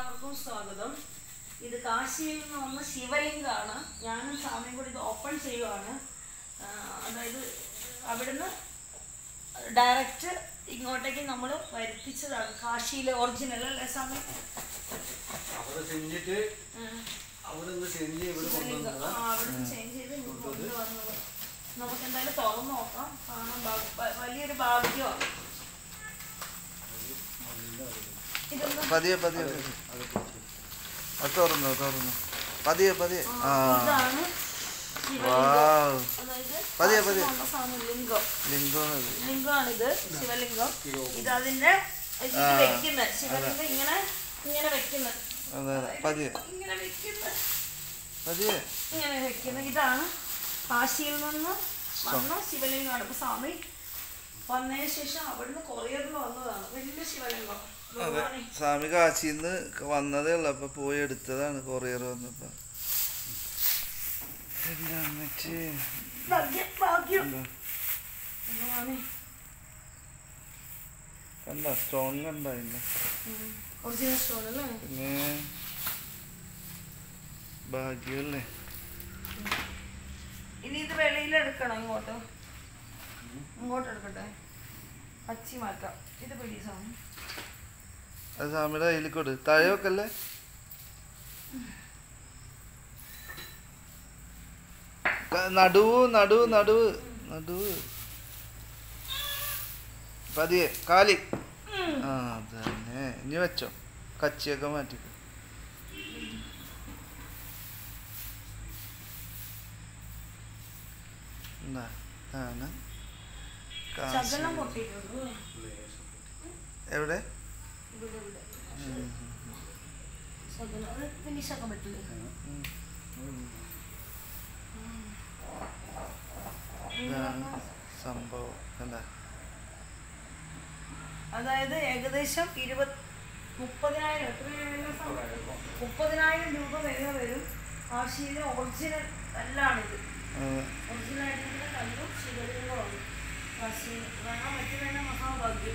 എല്ലാവർക്കും സ്വാഗതം ഇത് കാശിയിൽ നിന്ന് വന്ന ശിവലിംഗമാണ് ഞാനും സ്വാമിയും കൂടി ഇത് ഓപ്പൺ ചെയ്യുവാണ് ആ, അതായത് അവിടുന്ന് ഡയറക്റ്റ് ഇങ്ങോട്ടേക്ക് നമ്മൾ വരുത്തിച്ചതാണ് കാശിയിലെ ഒറിജിനൽ അല്ലേ സ്വാമി അവിടെ ചെഞ്ഞിട്ട് അവിടെ നിന്ന് ചെഞ്ഞ് ഇവിടെ ശിവലിംഗം കൊണ്ടുവന്നതാ ആ, അവിടുന്ന് ചേഞ്ച് ചെയ്ത് ഇങ്ങോട്ട് കൊണ്ടുവന്നത് നമുക്ക് എന്തായാലും തുറന്നു നോക്കാം കാണാൻ ഭാ- വ- വലിയൊരു ഭാഗ്യമാണ് ഇതൊന്നും പതിയെ പതിയെ പതിയെ. അത് തുറന്നു തുറന്നു പതിയെ പതിയെ ആ ഇതാണ് ശിവലിംഗം വാവ് അതായത് പതിയെ, കാശിയിൽ പതിയെ. വന്ന സാധനം ലിംഗം ലിംഗമാണ് ലിംഗമാണിത് ശിവലിംഗം ഇത് അതിന്റെ ഇത് വെക്കുന്ന ശിവലിംഗം ഇങ്ങനെ ഇങ്ങനെ വെക്കുന്ന അതെ അതെ പതിയെ ഇങ്ങനെ വെക്കുന്ന പതിയെ ഇങ്ങനെ വെക്കുന്ന ഇതാണ് കാശിയിൽ നിന്ന് വന്ന ശിവലിംഗമാണ് ഇപ്പൊ സ്വാമി വന്നതിന് ശേഷം അവിടുന്ന് കൊറിയറിൽ വന്നതാണ് വലിയ ശിവലിംഗം ഭഗവാനെ. സ്വാമി കാശിന്ന് വന്നതേ ഉള്ളു അപ്പൊ പോയി എടുത്തതാണ് കൊറിയർ വന്നപ്പോ എന്റെ അമ്മച്ചി ഭാഗ്യം ഭാഗ്യം ഭഗവാനെ. കണ്ട സ്റ്റോൺ കണ്ട ഇല്ല ഉം. ഒറിജിനൽ സ്റ്റോൺ അല്ലേ പിന്നെ ഭാഗ്യല്ലേ ഇനി ഇത് വെളിയിൽ എടുക്കണം ഇങ്ങോട്ട് ഇങ്ങോട്ട് എടുക്കട്ടെ പച്ചി മാറ്റാം ഇത് പിടി സ്വാമി അത് സ്വാമിയുടെ കയ്യിൽ കൊടു താഴെ വെക്കല്ലേ ക- നടുവ് നടുവ് നടുവ് നടുവ് പതിയെ കാലി ആ അത് തന്നെ ഇനി വെച്ചോ കച്ചിയൊക്കെ മാറ്റി എന്താ ഇതാണ് കാശി. ശകലം പൊട്ടിയിട്ടുണ്ട് അല്ലേ? എവിടെ ഇവിടെ ഇവിടെ ശകലം അത് ഫിനിഷ് ആക്കാൻ പറ്റില്ലേ ഇതാണ് സംഭവം എന്താ അതായത് ഏകദേശം ഇരുപത് മുപ്പതിനായിരം എത്രയായാലും മുപ്പതിനായിരം രൂപ വില വരും കാശിയിലെ ഒറിജിനൽ കല്ലാണിത് അതെ. ഒറിജിനൽ ആയിട്ടുള്ള കല്ലും ശിവലിംഗമാണ് കാശിയിൽ കാണാൻ പറ്റുന്ന മഹാഭാഗ്യം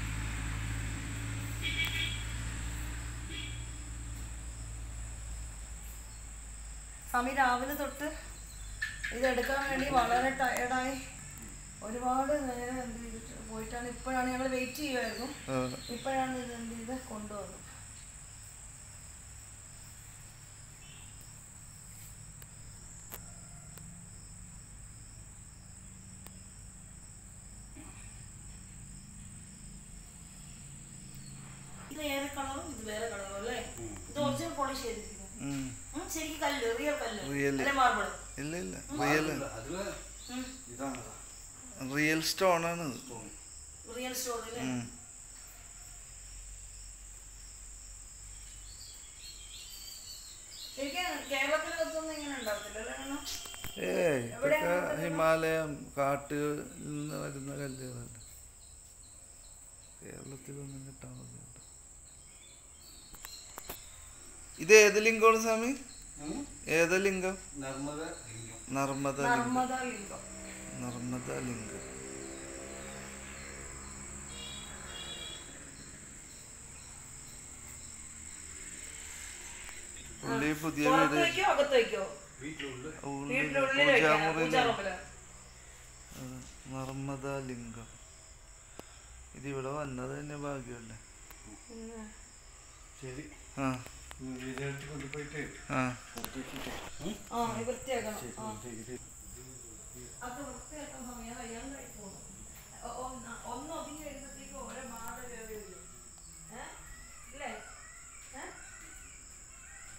സ്വാമി രാവിലെ തൊട്ട് ഇതെടുക്കാൻ വേണ്ടി വളരെ ടയർഡായി ഒരുപാട് നേരം എന്ത് ചെയ്തിട്ട് പോയിട്ടാണ് ഇപ്പോഴാണ് ഞങ്ങൾ വെയിറ്റ് ചെയ്യുമായിരുന്നു അതെ. ഇപ്പോഴാണ് ഇത് എന്ത് ചെയ്ത് കൊണ്ടുവന്നത് ഇത് ഏത് കളറും ഇത് വേറെ കളറും അല്ലേ ഇത് ഒറിജിനൽ പോളിഷ് ചെയ്തിരിക്കുന്നത് ഉം. ഉം, ശരിക്കും കല്ല് റിയൽ കല്ല് Real. അല്ലെ മാർബിൾ ഇല്ല ഇല്ല റിയൽ അതില് ഇതാണ് റിയൽ സ്റ്റോൺ ആണ് റിയൽ സ്റ്റോൺ അല്ലേ ശരിക്കും കേരളത്തിനകത്തൊന്നും ഇങ്ങനെ ഉണ്ടാവത്തില്ല അല്ലേ അണ്ണാ? ഏയ് ഇതൊക്കെ ഹിമാലയം കാട്ടിൽ നിന്ന് വരുന്ന കല്ലുകളല്ല കേരളത്തിലൊന്നും കിട്ടാൻ ബുദ്ധിമുട്ട് ഇത് ഏത് ലിംഗമാണ് സ്വാമി ഉം. ഏത് ലിംഗം നർമ്മദ ലിംഗം നർമ്മദ ലിംഗം നർമ്മദ ലിംഗം നർമ്മദ ലിംഗം പുള്ളി പുതിയ പുറത്ത് വീട് വെക്കോ അകത്ത് വെക്കോ വീട്ടിലുള്ള ഉള്ളിൽ വീട്ടിനുള്ളിൽ വെക്കാനാ പൂജാമുറിയില് പൂജാറൂമില് അത് നർമ്മദ ലിംഗം ഇത് ഇവിടെ വന്നത് തന്നെ ഭാഗ്യമല്ലേ ശരി ആ വിദേശത്ത് കൊണ്ടുപോയിട്ട് ആ പുറത്ത് വെച്ചിട്ട് ആ ഇത് വൃത്തിയാക്കണം ആ പുറത്തേക്ക് അത് വൃത്തിയാക്കാൻ സമയം കഴിയാണ്ടായി പോകുന്നു ഒ- ഒന്ന് ഒന്ന് ഒതുങ്ങി വരുമ്പോഴത്തേക്ക് ഓരോ മാടല്